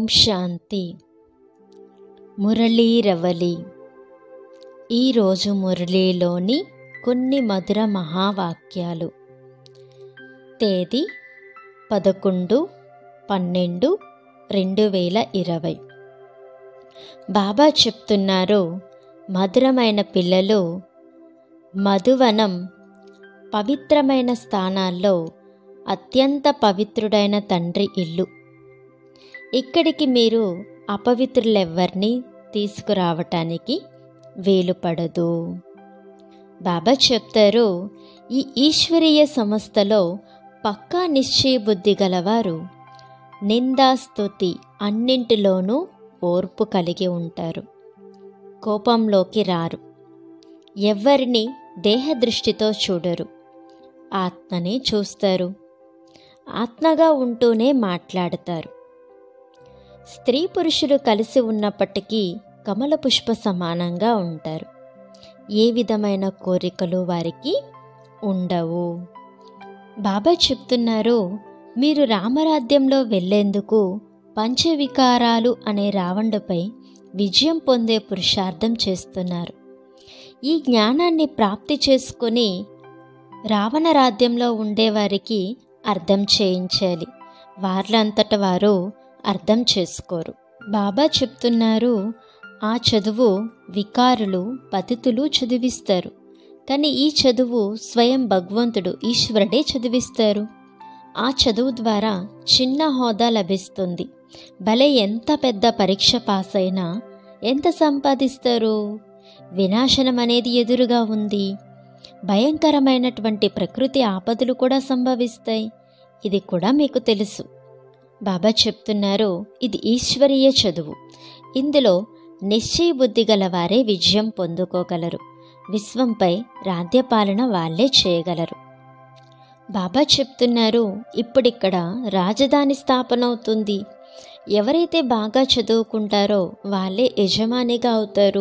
శాంతి మురళీరవలి ఈరోజు మురళీలోని కొన్ని మధుర మహావాక్యాలు తేదీ పదకొండు పన్నెండు రెండు వేల ఇరవై బాబా చెప్తున్నారు మధురమైన పిల్లలు మధువనం పవిత్రమైన స్థానాల్లో అత్యంత పవిత్రుడైన తండ్రి ఇల్లు ఇక్కడికి మీరు అపవిత్రులెవ్వరిని తీసుకురావటానికి వీలు పడదు బాబా చెప్తారు ఈ ఈశ్వరీయ సంస్థలో పక్కా నిశ్చయ బుద్ధి గలవారు నిందాస్తుతి అన్నింటిలోనూ ఓర్పు కలిగి ఉంటారు కోపంలోకి రారు ఎవ్వరిని దేహదృష్టితో చూడరు ఆత్మనే చూస్తారు ఆత్మగా ఉంటూనే మాట్లాడతారు స్త్రీ పురుషులు కలిసి ఉన్నప్పటికీ కమల పుష్ప సమానంగా ఉంటారు ఏ విధమైన కోరికలు వారికి ఉండవు బాబా చెప్తున్నారు మీరు రామరాజ్యంలో వెళ్ళేందుకు పంచవికారాలు అనే రావణుడిపై విజయం పొందే పురుషార్థం చేస్తున్నారు ఈ జ్ఞానాన్ని ప్రాప్తి చేసుకొని రావణ రాజ్యంలో ఉండేవారికి అర్థం చేయించాలి వార్లంతట వారు అర్థం చేసుకోరు బాబా చెప్తున్నారు ఆ చదువు వికారులు పతితులు చదివిస్తారు కానీ ఈ చదువు స్వయం భగవంతుడు ఈశ్వరుడే చదివిస్తారు ఆ చదువు ద్వారా చిన్న హోదా లభిస్తుంది భలే ఎంత పెద్ద పరీక్ష పాస్ అయినా ఎంత సంపాదిస్తారు వినాశనం అనేది ఎదురుగా ఉంది భయంకరమైనటువంటి ప్రకృతి ఆపదలు కూడా సంభవిస్తాయి ఇది కూడా మీకు తెలుసు బాబా చెప్తున్నారు ఇది ఈశ్వరీయ చదువు ఇందులో నిశ్చయ బుద్ధి గల వారే విజయం పొందుకోగలరు విశ్వంపై రాజ్యపాలన వాళ్ళే చేయగలరు బాబా చెప్తున్నారు ఇప్పుడిక్కడ రాజధాని స్థాపన అవుతుంది ఎవరైతే బాగా చదువుకుంటారో వాళ్ళే యజమానిగా అవుతారు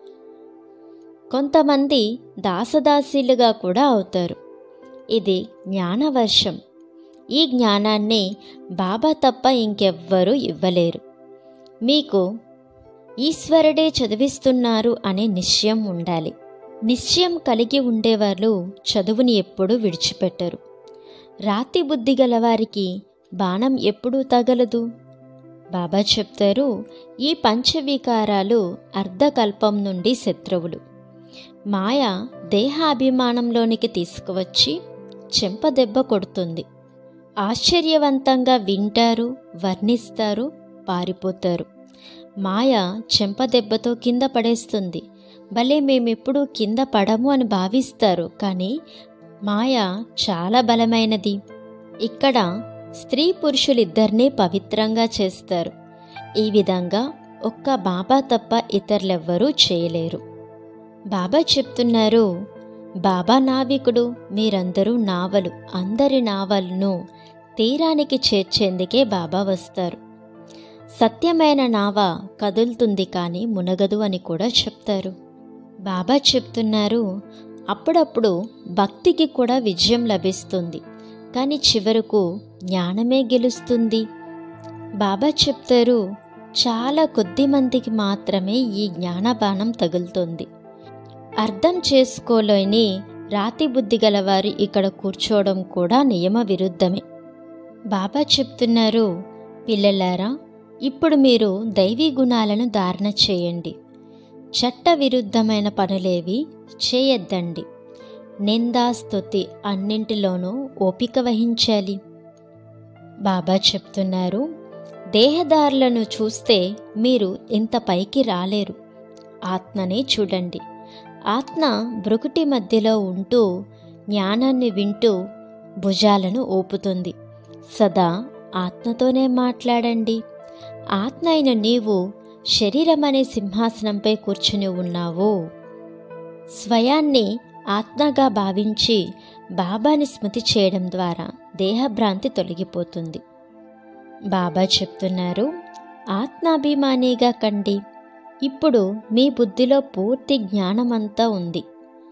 కొంతమంది దాసదాసీలుగా కూడా అవుతారు ఇది జ్ఞానవర్షం ఈ జ్ఞానాన్ని బాబా తప్ప ఇంకెవ్వరూ ఇవ్వలేరు మీకు ఈశ్వరుడే చదివిస్తున్నారు అనే నిశ్చయం ఉండాలి నిశ్చయం కలిగి ఉండేవాళ్ళు చదువుని ఎప్పుడూ విడిచిపెట్టరు రాతి బుద్ధి గలవారికి బాణం ఎప్పుడూ తగలదు బాబా చెప్తారు ఈ పంచవికారాలు అర్ధకల్పం నుండి శత్రువులు మాయ దేహాభిమానంలోనికి తీసుకువచ్చి చెంపదెబ్బ కొడుతుంది ఆశ్చర్యవంతంగా వింటారు వర్ణిస్తారు పారిపోతారు మాయ చెంపదెబ్బతో కింద పడేస్తుంది భలే మేమెప్పుడు కింద పడము అని భావిస్తారు కానీ మాయ చాలా బలమైనది ఇక్కడ స్త్రీ పురుషులిద్దరినీ పవిత్రంగా చేస్తారు ఈ విధంగా ఒక్క బాబా తప్ప ఇతరులెవ్వరూ చేయలేరు బాబా చెప్తున్నారు బాబా నావికుడు మీరందరూ నావలు అందరి నావలను తీరానికి చేర్చేందుకే బాబా వస్తారు సత్యమైన నావ కదులుతుంది కానీ మునగదు అని కూడా చెప్తారు బాబా చెప్తున్నారు అప్పుడప్పుడు భక్తికి కూడా విజయం లభిస్తుంది కానీ చివరకు జ్ఞానమే గెలుస్తుంది బాబా చెప్తారు చాలా కొద్ది మందికి మాత్రమే ఈ జ్ఞానబాణం తగులుతుంది అర్థం చేసుకోలేని రాతి బుద్ధి గలవారు ఇక్కడ కూర్చోవడం కూడా నియమ విరుద్ధమే బాబా చెప్తున్నారు పిల్లలారా ఇప్పుడు మీరు దైవీ గుణాలను ధారణ చేయండి చట్ట విరుద్ధమైన పనులేవి చేయొద్దండి నిందాస్తుతి అన్నింటిలోనూ ఓపిక వహించాలి బాబా చెప్తున్నారు దేహదారులను చూస్తే మీరు ఇంత పైకి రాలేరు ఆత్మనే చూడండి ఆత్మ బ్రుకుటి మధ్యలో ఉంటూ జ్ఞానాన్ని వింటూ భుజాలను ఊపుతుంది సదా ఆత్మతోనే మాట్లాడండి ఆత్మ అయిన నీవు శరీరం అనే సింహాసనంపై కూర్చుని ఉన్నావు స్వయాన్ని ఆత్మగా భావించి బాబాని స్మృతి చేయడం ద్వారా దేహభ్రాంతి తొలగిపోతుంది బాబా చెప్తున్నారు ఆత్మాభిమానిగా కండి ఇప్పుడు మీ బుద్ధిలో పూర్తి జ్ఞానమంతా ఉంది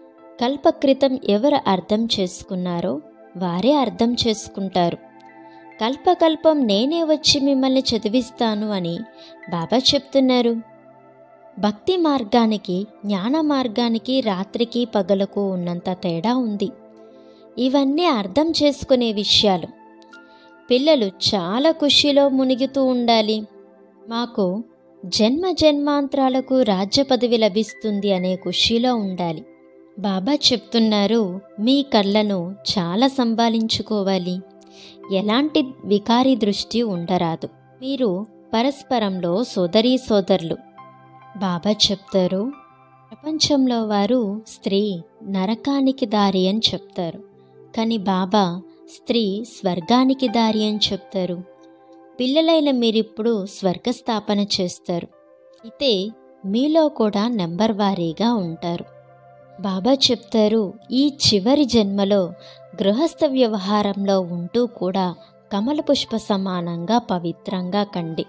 కల్పక్రితం ఎవరు అర్థం చేసుకున్నారో వారే అర్థం చేసుకుంటారు కల్పకల్పం నేనే వచ్చి మిమ్మల్ని చదివిస్తాను అని బాబా చెప్తున్నారు భక్తి మార్గానికి జ్ఞాన మార్గానికి రాత్రికి పగలకు ఉన్నంత తేడా ఉంది ఇవన్నీ అర్థం చేసుకునే విషయాలు పిల్లలు చాలా ఖుషిలో మునిగుతూ ఉండాలి మాకు జన్మ జన్మాంతరాలకు రాజ్య పదవి లభిస్తుంది అనే ఖుషిలో ఉండాలి బాబా చెప్తున్నారు మీ కళ్ళను చాలా సంభాలించుకోవాలి ఎలాంటి వికారి దృష్టి ఉండరాదు మీరు పరస్పరంలో సోదరీ సోదరులు బాబా చెప్తారు ప్రపంచంలో వారు స్త్రీ నరకానికి దారి అని చెప్తారు కానీ బాబా స్త్రీ స్వర్గానికి దారి అని చెప్తారు పిల్లలైన మీరిప్పుడు స్వర్గస్థాపన చేస్తారు అయితే మీలో కూడా నెంబర్ వారీగా ఉంటారు బాబా చెప్తారు ఈ చివరి జన్మలో గృహస్థ వ్యవహారంలో ఉంటూ కూడా కమల పుష్ప సమానంగా పవిత్రంగా కండి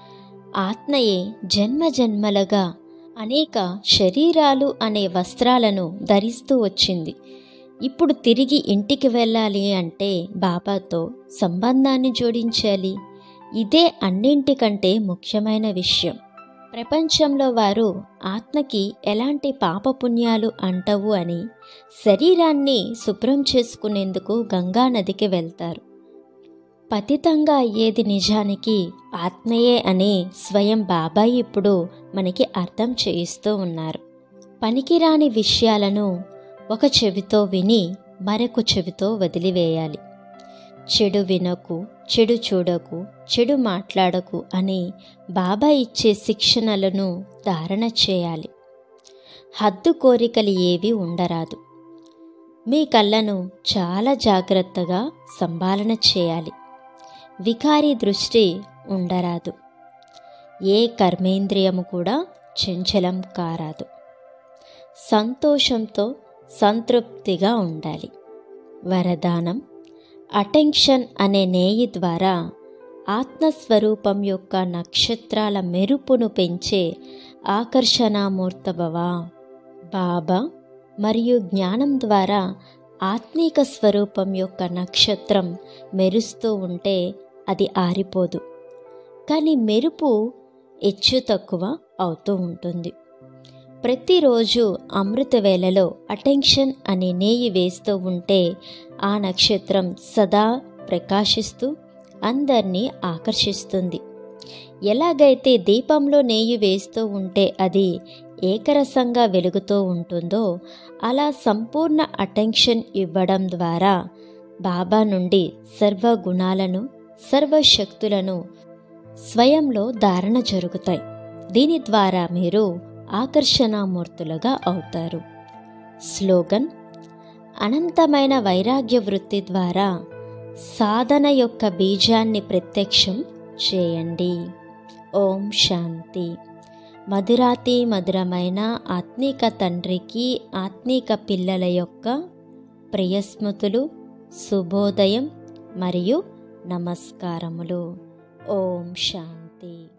ఆత్మయే జన్మ జన్మలుగా అనేక శరీరాలు అనే వస్త్రాలను ధరిస్తూ వచ్చింది ఇప్పుడు తిరిగి ఇంటికి వెళ్ళాలి అంటే బాబాతో సంబంధాన్ని జోడించాలి ఇదే అన్నింటికంటే ముఖ్యమైన విషయం ప్రపంచంలో వారు ఆత్మకి ఎలాంటి పాపపుణ్యాలు అంటవు అని శరీరాన్ని శుభ్రం చేసుకునేందుకు గంగా నదికి వెళ్తారు పతితంగా అయ్యేది నిజానికి ఆత్మయే అని స్వయం బాబాయ్ ఇప్పుడు మనకి అర్థం చేయిస్తూ ఉన్నారు పనికిరాని విషయాలను ఒక చెవితో విని మరొక చెవితో వదిలివేయాలి చెడు వినకు చెడు చూడకు చెడు మాట్లాడకు అని బాబా ఇచ్చే శిక్షణలను ధారణ చేయాలి హద్దు కోరికలు ఏవి ఉండరాదు మీ కళ్ళను చాలా జాగ్రత్తగా సంభాలన చేయాలి వికారి దృష్టి ఉండరాదు ఏ కర్మేంద్రియము కూడా చంచలం కారాదు సంతోషంతో సంతృప్తిగా ఉండాలి వరదానం అటెన్షన్ అనే నేయి ద్వారా ఆత్మస్వరూపం యొక్క నక్షత్రాల మెరుపును పెంచే ఆకర్షణామూర్తభవ బాబా మరియు జ్ఞానం ద్వారా ఆత్మీక స్వరూపం యొక్క నక్షత్రం మెరుస్తూ ఉంటే అది ఆరిపోదు కానీ మెరుపు హెచ్చు తక్కువ అవుతూ ఉంటుంది ప్రతిరోజు అమృత వేళలో అటెన్షన్ అనే నేయి వేస్తూ ఉంటే ఆ నక్షత్రం సదా ప్రకాశిస్తూ అందరినీ ఆకర్షిస్తుంది ఎలాగైతే దీపంలో నెయ్యి వేస్తూ ఉంటే అది ఏకరసంగా వెలుగుతూ ఉంటుందో అలా సంపూర్ణ అటెన్షన్ ఇవ్వడం ద్వారా బాబా నుండి సర్వ గుణాలను సర్వశక్తులను స్వయంలో ధారణ జరుగుతాయి దీని ద్వారా మీరు ఆకర్షణామూర్తులుగా అవుతారు స్లోగన్ అనంతమైన వైరాగ్య వృత్తి ద్వారా సాధన యొక్క బీజాన్ని ప్రత్యక్షం చేయండి ఓం శాంతి మధురాతి మధురమైన ఆత్మీక తండ్రికి ఆత్మీక పిల్లల యొక్క ప్రియస్మృతులు శుభోదయం మరియు నమస్కారములు ఓం శాంతి